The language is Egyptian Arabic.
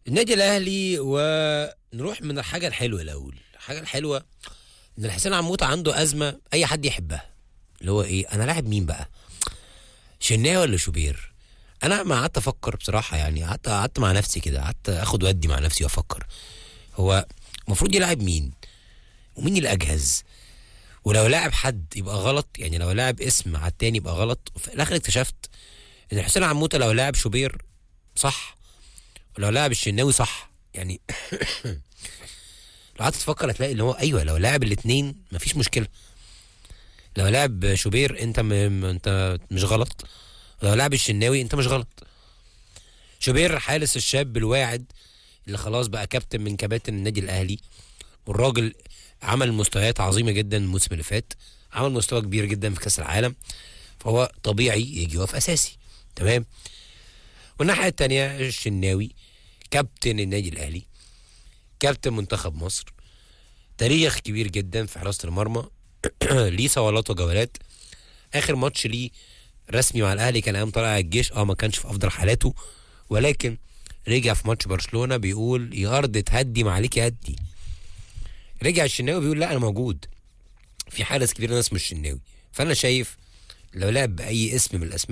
النادي الاهلي ونروح من الحاجه الحلوه الاول الحاجه الحلوه ان حسين عموته عنده ازمه اي حد يحبها اللي هو ايه انا لاعب مين بقى شناوي ولا شوبير انا ما قعدت افكر بصراحه يعني قعدت قعدت مع نفسي كده قعدت اخد ودي مع نفسي وافكر هو المفروض يلعب مين ومين اللي اجهز ولو لاعب حد يبقى غلط يعني لو لاعب اسم على التاني يبقى غلط وفي الاخر اكتشفت ان حسين عموته لو لاعب شوبير صح ولو لاعب الشناوي صح يعني لو قعدت تفكر هتلاقي اللي هو ايوه لو لاعب الاثنين مفيش مشكله لو لاعب شوبير انت م... م- انت مش غلط لو لاعب الشناوي انت مش غلط شوبير حارس الشاب الواعد اللي خلاص بقى كابتن من كباتن النادي الاهلي والراجل عمل مستويات عظيمه جدا الموسم اللي فات عمل مستوى كبير جدا في كاس العالم فهو طبيعي يجي يقف اساسي تمام والناحيه الثانيه الشناوي كابتن النادي الاهلي كابتن منتخب مصر تاريخ كبير جدا في حراسه المرمى ليه صولات وجولات اخر ماتش ليه رسمي مع الاهلي كان ايام طلع الجيش اه ما كانش في افضل حالاته ولكن رجع في ماتش برشلونه بيقول يا ارض تهدي ما عليك يهدي رجع الشناوي بيقول لا انا موجود في حارس كبير ناس مش الشناوي فانا شايف لو لعب باي اسم من الاسماء